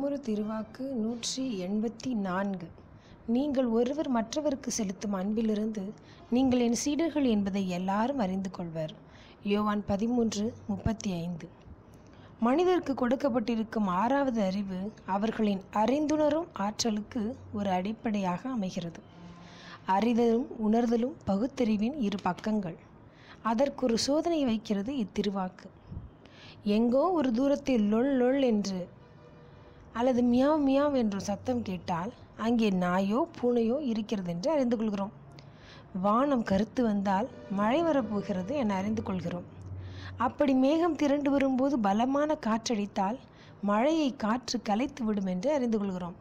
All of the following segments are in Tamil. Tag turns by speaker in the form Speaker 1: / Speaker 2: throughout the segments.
Speaker 1: தினமொரு திருவாக்கு நூற்றி எண்பத்தி நான்கு நீங்கள் ஒருவர் மற்றவருக்கு செலுத்தும் அன்பிலிருந்து நீங்கள் என் சீடர்கள் என்பதை எல்லாரும் அறிந்து கொள்வர் யோவான் பதிமூன்று முப்பத்தி ஐந்து மனிதருக்கு கொடுக்கப்பட்டிருக்கும் ஆறாவது அறிவு அவர்களின் அறிந்துணரும் ஆற்றலுக்கு ஒரு அடிப்படையாக அமைகிறது அறிதலும் உணர்தலும் பகுத்தறிவின் இரு பக்கங்கள் அதற்கு ஒரு சோதனை வைக்கிறது இத்திருவாக்கு எங்கோ ஒரு தூரத்தில் லொள் லொள் என்று அல்லது மியாவ் மியாவ் என்ற சத்தம் கேட்டால் அங்கே நாயோ பூனையோ இருக்கிறது என்று அறிந்து கொள்கிறோம் வானம் கருத்து வந்தால் மழை வரப்போகிறது என அறிந்து கொள்கிறோம் அப்படி மேகம் திரண்டு வரும்போது பலமான காற்றடித்தால் மழையை காற்று கலைத்து விடும் என்று அறிந்து கொள்கிறோம்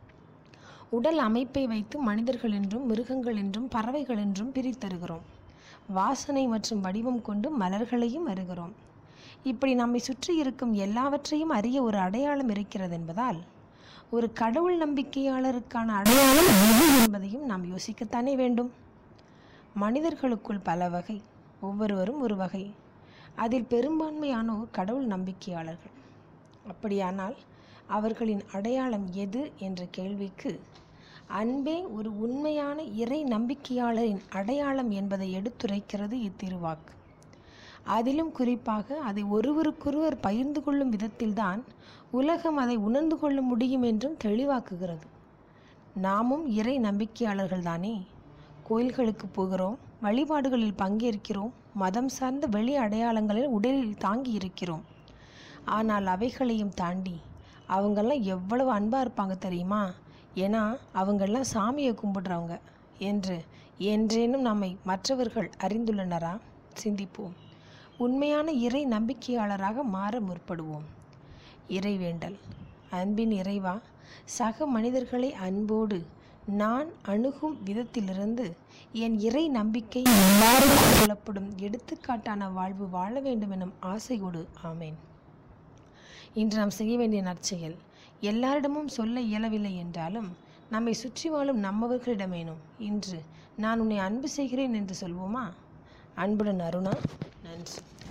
Speaker 1: உடல் அமைப்பை வைத்து மனிதர்கள் என்றும் மிருகங்கள் என்றும் பறவைகள் என்றும் பிரித்தருகிறோம் வாசனை மற்றும் வடிவம் கொண்டு மலர்களையும் அறிகிறோம் இப்படி நம்மை சுற்றி இருக்கும் எல்லாவற்றையும் அறிய ஒரு அடையாளம் இருக்கிறது என்பதால் ஒரு கடவுள் நம்பிக்கையாளருக்கான அடையாளம் எது என்பதையும் நாம் யோசிக்கத்தானே வேண்டும் மனிதர்களுக்குள் பல வகை ஒவ்வொருவரும் ஒரு வகை அதில் பெரும்பான்மையானோர் கடவுள் நம்பிக்கையாளர்கள் அப்படியானால் அவர்களின் அடையாளம் எது என்ற கேள்விக்கு அன்பே ஒரு உண்மையான இறை நம்பிக்கையாளரின் அடையாளம் என்பதை எடுத்துரைக்கிறது இத்திருவாக்கு அதிலும் குறிப்பாக அதை ஒருவருக்கொருவர் பகிர்ந்து கொள்ளும் விதத்தில்தான் உலகம் அதை உணர்ந்து கொள்ள முடியும் என்றும் தெளிவாக்குகிறது நாமும் இறை நம்பிக்கையாளர்கள் தானே கோயில்களுக்கு போகிறோம் வழிபாடுகளில் பங்கேற்கிறோம் மதம் சார்ந்த வெளி அடையாளங்களில் உடலில் தாங்கி இருக்கிறோம் ஆனால் அவைகளையும் தாண்டி அவங்கெல்லாம் எவ்வளவு அன்பாக இருப்பாங்க தெரியுமா ஏன்னா அவங்கெல்லாம் சாமியை கும்பிடுறவங்க என்று என்றேனும் நம்மை மற்றவர்கள் அறிந்துள்ளனரா சிந்திப்போம் உண்மையான இறை நம்பிக்கையாளராக மாற முற்படுவோம் இறைவேண்டல் அன்பின் இறைவா சக மனிதர்களை அன்போடு நான் அணுகும் விதத்திலிருந்து என் இறை நம்பிக்கை எல்லாரும் கொள்ளப்படும் எடுத்துக்காட்டான வாழ்வு வாழ வேண்டும் எனும் ஆசையோடு ஆமேன் இன்று நாம் செய்ய வேண்டிய நற்செயல் எல்லாரிடமும் சொல்ல இயலவில்லை என்றாலும் நம்மை சுற்றி வாழும் நம்மவர்களிடமேனும் இன்று நான் உன்னை அன்பு செய்கிறேன் என்று சொல்வோமா அன்புடன் அருணா நன்றி